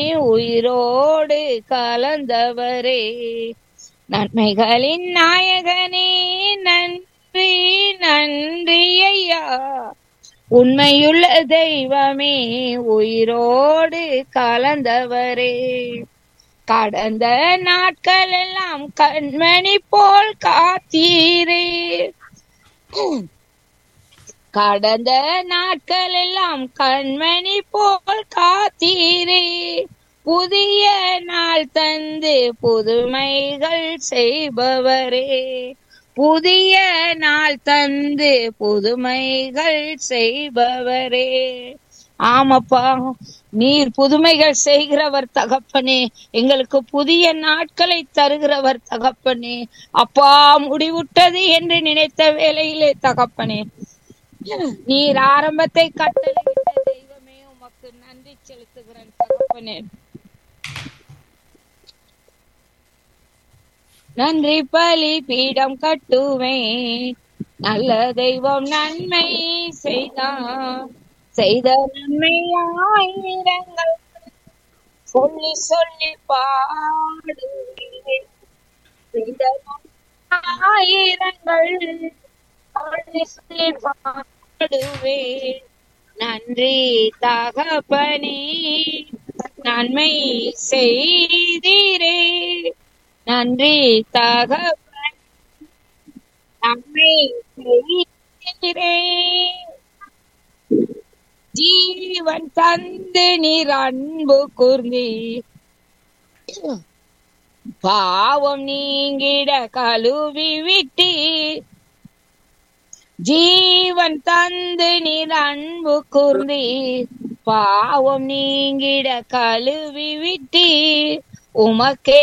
உயிரோடு கலந்தவரே நன்மைகளின் நாயகனே நன்றி நன்றி ஐயா உண்மையுள்ள தெய்வமே உயிரோடு கலந்தவரே கடந்த நாட்கள் எல்லாம் கண்மணி போல் காத்தீரே கடந்த நாட்கள் எல்லாம் கண்மணி போல் காத்தீரே புதிய நாள் தந்து புதுமைகள் செய்பவரே புதிய நாள் தந்து புதுமைகள் செய்பவரே ஆமாப்பா நீர் புதுமைகள் செய்கிறவர் தகப்பனே எங்களுக்கு புதிய நாட்களை தருகிறவர் தகப்பனே அப்பா முடிவுட்டது என்று நினைத்த வேளையிலே தகப்பனே நீர் ஆரம்பத்தை கட்டளையிட்ட தெய்வமே உமக்கு நன்றி செலுத்துகிறேன் தகப்பனே நன்றி பலி பீடம் கட்டுவேன் நல்ல தெய்வம் நன்மை செய்தான் செய்த நன்மை ஆயிரங்கள் சொல்லி சொல்லி பாடுவேன் செய்த நன்மை ஆயிரங்கள் சொல்லி சொல்லி பாடுவேன் நன்றி தகப்பனே நன்மை செய்தீரே நன்றி தகப்பன் நன்மை செய்தீரே ஜீவன் தந்து நீர் அன்பு கூர்ந்தி பாவம் நீங்கிட கழுவி விட்டி ஜீவன் தந்து நீர் அன்பு கூர்ந்தி பாவம் நீங்கிட கழுவி விட்டி உமக்கே